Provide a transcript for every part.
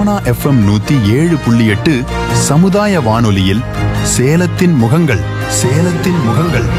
Sona FM நூத்தி ஏழு புள்ளி எட்டு சமுதாய வானொலியில் சேலத்தின் முகங்கள் சேலத்தின் முகங்கள்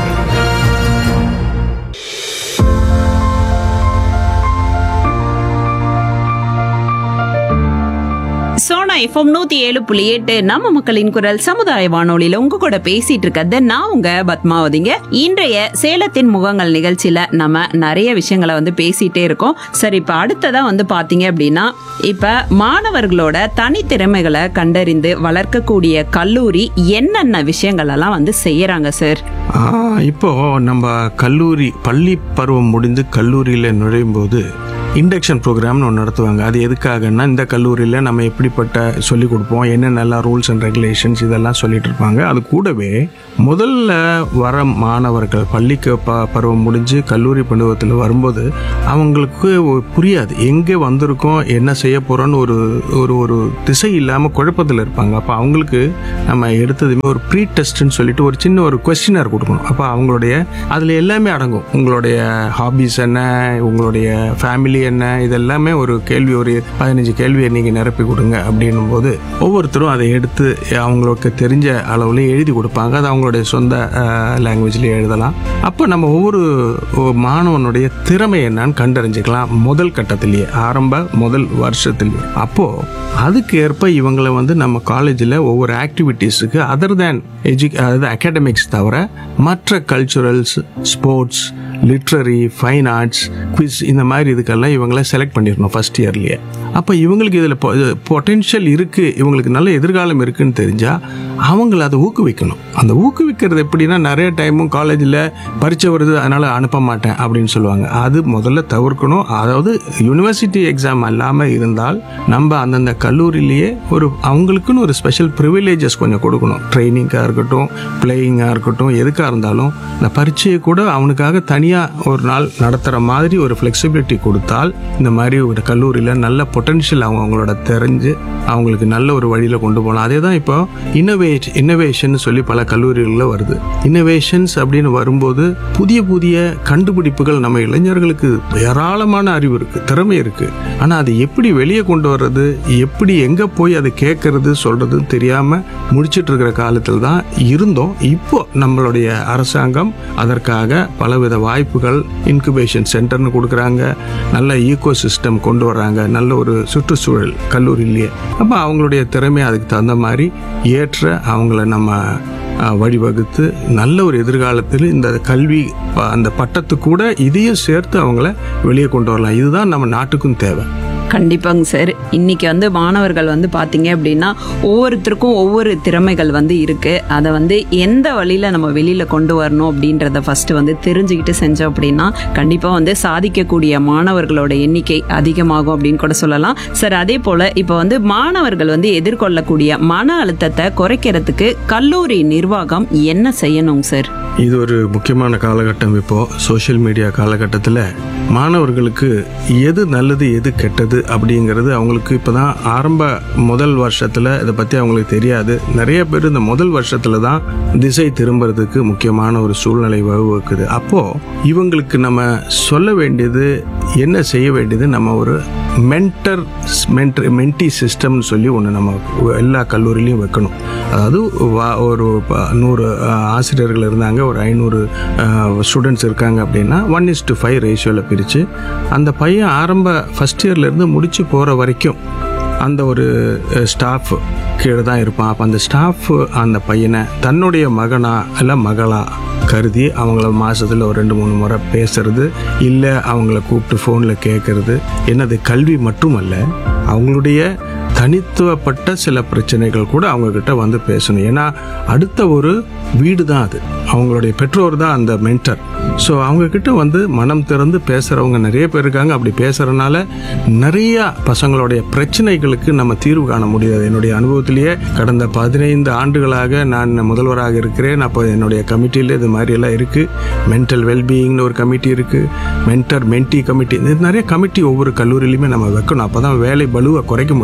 சோனா எஃப்எம் நூத்தி ஏழு புள்ளி எட்டு நம்ம மக்களின் குரல் சமுதாய வானொலியில உங்க கூட பேசிட்டு இருக்கிறது நான் உங்க பத்மாவதிங்க இன்றைய சேலத்தின் முகங்கள் நிகழ்ச்சியில நம்ம நிறைய விஷயங்களை வந்து பேசிட்டே இருக்கோம் சரி இப்ப அடுத்ததா வந்து பாத்தீங்க அப்படின்னா இப்ப மாணவர்களோட தனித்திறமைகளை கண்டறிந்து வளர்க்கக்கூடிய கல்லூரி என்னென்ன விஷயங்கள் எல்லாம் வந்து செய்யறாங்க சார் ஆ, இப்போ நம்ம கல்லூரி பள்ளி பருவம் முடிந்து கல்லூரியில் நுழையும் போது இண்டக்ஷன் ப்ரோக்ராம்னு ஒன்று நடத்துவாங்க அது எதுக்காகன்னா இந்த கல்லூரியில் நம்ம எப்படிப்பட்ட சொல்லிக் கொடுப்போம் என்னென்னலாம் ரூல்ஸ் அண்ட் ரெகுலேஷன்ஸ் இதெல்லாம் சொல்லிட்டு இருப்பாங்க அது கூடவே முதல்ல வர மாணவர்கள் பள்ளிக்கு ப பருவம் முடிஞ்சு கல்லூரி பருவத்தில் வரும்போது அவங்களுக்கு ஒரு புரியாது எங்கே வந்திருக்கோம் என்ன செய்ய போகிறோன்னு ஒரு ஒரு ஒரு திசை இல்லாமல் குழப்பத்தில் இருப்பாங்க அப்போ அவங்களுக்கு நம்ம எடுத்ததுமே ஒரு ப்ரீ டெஸ்ட்னு சொல்லிட்டு ஒரு சின்ன ஒரு கொஸ்டினர் கொடுக்கணும் அப்போ அவங்களுடைய அதில் எல்லாமே அடங்கும் உங்களுடைய ஹாபிஸ் என்ன உங்களுடைய ஃபேமிலி என்ன இதெல்லாமே ஒரு கேள்வி ஒரு பதினஞ்சு கேள்வியை நீங்கள் நிரப்பி கொடுங்க அப்படின்னும் போது ஒவ்வொருத்தரும் அதை எடுத்து அவங்களுக்கு தெரிஞ்ச அளவுல எழுதி கொடுப்பாங்க அது அவங்களுடைய சொந்த லாங்குவேஜ்லேயே எழுதலாம் அப்போ நம்ம ஒவ்வொரு ஒ- மாணவனுடைய திறமை என்னன்னு கண்டறிஞ்சுக்கலாம் முதல் கட்டத்திலேயே ஆரம்ப முதல் வருஷத்திலேயே அப்போ அதுக்கு ஏற்ப இவங்களை வந்து நம்ம காலேஜில் ஒவ்வொரு ஆக்டிவிட்டீஸுக்கு அதர் தேன் எஜு அதாவது அகாடமிக்ஸ் தவிர மற்ற culturals sports literary fine arts quiz இந்த மாதிரி இதுக்கெல்லாம் இவங்களை செலக்ட் பண்ணிடணும் ஃபர்ஸ்ட் இயர்லேயே அப்போ இவங்களுக்கு இதில் பொட்டென்ஷியல் இருக்குது இவங்களுக்கு நல்ல எதிர்காலம் இருக்குன்னு தெரிஞ்சால் அவங்கள அதை ஊக்குவிக்கணும் அந்த ஊக்குவிக்கிறது எப்படின்னா நிறைய டைமும் காலேஜில் பரீட்சை வருது அதனால் அனுப்ப மாட்டேன் அப்படின்னு சொல்லுவாங்க அது முதல்ல தவிர்க்கணும் அதாவது யூனிவர்சிட்டி எக்ஸாம் இல்லாமல் இருந்தால் நம்ம அந்தந்த கல்லூரியிலேயே ஒரு அவங்களுக்குன்னு ஒரு ஸ்பெஷல் ப்ரிவிலேஜஸ் கொஞ்சம் கொடுக்கணும் ட்ரைனிங்காக இருக்கட்டும் பிளேயிங்காக இருக்கட்டும் எதுக்காக இருந்தாலும் இந்த பரீட்சையை கூட அவனுக்காக தனியாக ஒரு நாள் நடத்துகிற மாதிரி ஒரு ஃப்ளெக்சிபிலிட்டி கொடுத்தால் இந்த மாதிரி ஒரு கல்லூரியில் நல்ல பொட்டென்ஷியல் அவங்க அவங்களோட தெரிஞ்சு அவங்களுக்கு நல்ல ஒரு வழியில் கொண்டு போகலாம் அதே தான் இப்போ இன்னோவேட் இன்னோவேஷன் சொல்லி பல கல்லூரிகளில் வருது இன்னோவேஷன்ஸ் அப்படின்னு வரும்போது புதிய புதிய கண்டுபிடிப்புகள் நம்ம இளைஞர்களுக்கு ஏராளமான அறிவு இருக்குது திறமை இருக்குது ஆனால் அதை எப்படி வெளியே கொண்டு வர்றது எப்படி எங்கே போய் அதை கேட்கறது சொல்கிறதுன்னு தெரியாமல் முடிச்சிட்டு இருக்கிற காலத்தில் தான் இருந்தோம் இப்போ நம்மளுடைய அரசாங்கம் அதற்காக பலவித வாய்ப்புகள் இன்குபேஷன் சென்டர்னு கொடுக்குறாங்க நல்ல ஈகோ சிஸ்டம் கொண்டு வர்றாங்க நல்ல ஒரு சுற்றுச்சூழல் கல்லூரியிலேயே அப்போ அவங்களுடைய திறமை அதுக்கு தகுந்த மாதிரி ஏற்ற அவங்கள நம்ம அஹ், வழிவகுத்து நல்ல ஒரு எதிர்காலத்தில் இந்த கல்வி ப- அந்த பட்டத்து கூட இதையும் சேர்த்து அவங்கள வெளியே கொண்டு வரலாம் இதுதான் நம்ம நாட்டுக்கும் தேவை கண்டிப்பாங்க சார் இன்னைக்கு வந்து மாணவர்கள் வந்து பாத்தீங்க அப்படின்னா ஒவ்வொருத்தருக்கும் ஒவ்வொரு திறமைகள் வந்து இருக்கு அதை வந்து எந்த வழியில நம்ம வெளியில கொண்டு வரணும் அப்படின்றத ஃபர்ஸ்ட் வந்து தெரிஞ்சுக்கிட்டு செஞ்சோம் அப்படின்னா கண்டிப்பா வந்து சாதிக்கக்கூடிய மாணவர்களோட எண்ணிக்கை அதிகமாகும் அப்படின்னு கூட சொல்லலாம் சார் அதே போல இப்போ வந்து மாணவர்கள் வந்து எதிர்கொள்ளக்கூடிய மன அழுத்தத்தை குறைக்கிறதுக்கு கல்லூரி நிர்வாகம் என்ன செய்யணும் சார் இது ஒரு முக்கியமான காலகட்டம் இப்போ சோஷியல் மீடியா காலகட்டத்தில் மாணவர்களுக்கு எது நல்லது எது கெட்டது அப்படிங்கிறது அவங்களுக்கு இப்போ தான் ஆரம்ப முதல் வருஷத்தில் இதை பற்றி அவங்களுக்கு தெரியாது நிறைய பேர் இந்த முதல் வருஷத்தில் தான் திசை திரும்புறதுக்கு முக்கியமான ஒரு சூழ்நிலை வகுக்குது அப்போது இவங்களுக்கு நம்ம சொல்ல வேண்டியது என்ன செய்ய வேண்டியது நம்ம ஒரு மென்டர் மென்டர் மென்டி சிஸ்டம்னு சொல்லி ஒன்று நம்ம எல்லா கல்லூரிலையும் வைக்கணும் அதாவது வா- ஒரு ப- நூறு அஹ், ஆசிரியர்கள் இருந்தாங்க ஒரு ஐநூறு ஸ்டூடெண்ட்ஸ் இருக்காங்க அப்படின்னா ஒன் இஸ் டு ஃபைவ் ரேஷியோவில் பிரித்து அந்த பையன் ஆரம்ப ஃபஸ்ட் இயர்லேருந்து முடிச்சு போகிற வரைக்கும் அந்த ஒரு ஸ்டாஃப் கீழே தான் இருப்பான் அப்போ அந்த ஸ்டாஃப் அந்த பையனை தன்னுடைய மகனா இல்லை மகளா கருதி அவங்கள மாசத்துல ஒரு ரெண்டு மூணு முறை பேசுறது இல்லை அவங்கள கூப்பிட்டு ஃபோனில் கேட்கறது என்னது கல்வி மட்டுமல்ல அவங்களுடைய தனித்துவப்பட்ட சில பிரச்சனைகள் கூட அவங்க கிட்ட வந்து பேசணும் ஏன்னா அடுத்த ஒரு வீடு தான் அது அவங்களுடைய பெற்றோர் தான் அந்த மென்டர் ஸோ அவங்க கிட்ட வந்து மனம் திறந்து பேசுறவங்க நிறைய பேர் இருக்காங்க அப்படி பேசுறதுனால நிறைய பசங்களுடைய பிரச்சனைகளுக்கு நம்ம தீர்வு காண முடியாது என்னுடைய அனுபவத்திலேயே கடந்த பதினைந்து ஆண்டுகளாக நான் முதல்வராக இருக்கிறேன் அப்போ என்னுடைய கமிட்டியில் இது மாதிரி எல்லாம் இருக்கு மென்டல் வெல்பீயிங்னு ஒரு கமிட்டி இருக்கு மென்டர் மென்டி கமிட்டி இது நிறைய கமிட்டி ஒவ்வொரு கல்லூரியிலுமே நம்ம வைக்கணும் அப்பதான் வேலை பலுவை குறைக்க முடியும்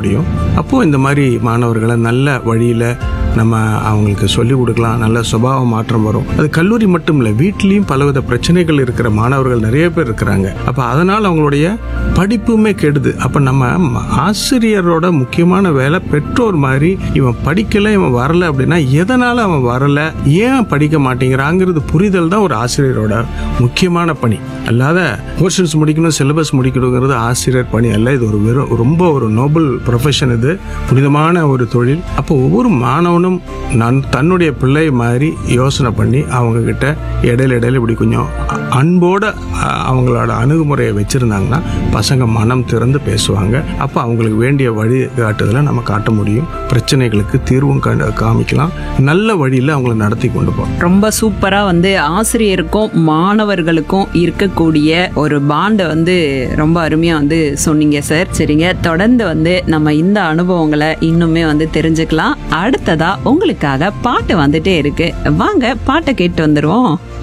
அப்போது இந்த மாதிரி மாணவர்களை நல்ல வழியில் நம்ம அவங்களுக்கு சொல்லிக் கொடுக்கலாம் நல்ல சுபாவ மாற்றம் வரும் அது கல்லூரி மட்டும் இல்லை வீட்லேயும் பலவித பிரச்சனைகள் இருக்கிற மாணவர்கள் நிறைய பேர் இருக்கிறாங்க அப்போ அதனால் அவங்களுடைய படிப்புமே கெடுது அப்போ நம்ம ம- ஆசிரியரோட முக்கியமான வேலை பெற்றோர் மாதிரி இவன் படிக்கல இவன் வரல அப்படின்னா எதனால் அவன் வரல ஏன் படிக்க மாட்டேங்கிறாங்கிறது புரிதல் தான் ஒரு ஆசிரியரோட முக்கியமான பணி அல்லாத போர்ஷன்ஸ் முடிக்கணும் சிலபஸ் முடிக்கணுங்கிறது ஆசிரியர் பணி அல்ல இது ஒரு வெறும் ரொம்ப ஒரு நோபல் ப்ரொஃபஷன் இது புனிதமான ஒரு தொழில் அப்போ ஒவ்வொரு மாணவனும் நான் தன்னுடைய பிள்ளை மாதிரி யோசனை பண்ணி அவங்க கிட்ட இடையில இடையில இப்படி கொஞ்சம் அ- அன்போட அ, அவங்களோட அணுகுமுறையை வச்சிருந்தாங்கன்னா பசங்க மனம் திறந்து பேசுவாங்க அப்போ அவங்களுக்கு வேண்டிய வழிகாட்டுதலை நம்ம காட்ட முடியும் பிரச்சனைகளுக்கு தீர்வும் கண்டு காமிக்கலாம் நல்ல வழியில் அவங்கள நடத்தி கொண்டு போகலாம் ரொம்ப சூப்பரா வந்து ஆசிரியருக்கும் மாணவர்களுக்கும் இருக்கக்கூடிய ஒரு பாண்டை வந்து ரொம்ப அருமையா வந்து சொன்னீங்க சார் சரிங்க தொடர்ந்து வந்து நம்ம இந்த அனுபவங்களை இன்னுமே வந்து தெரிஞ்சுக்கலாம் அடுத்ததா உங்களுக்காக பாட்டு வந்துட்டே இருக்கு வாங்க பாட்டை கேட்டு வந்துருவோம்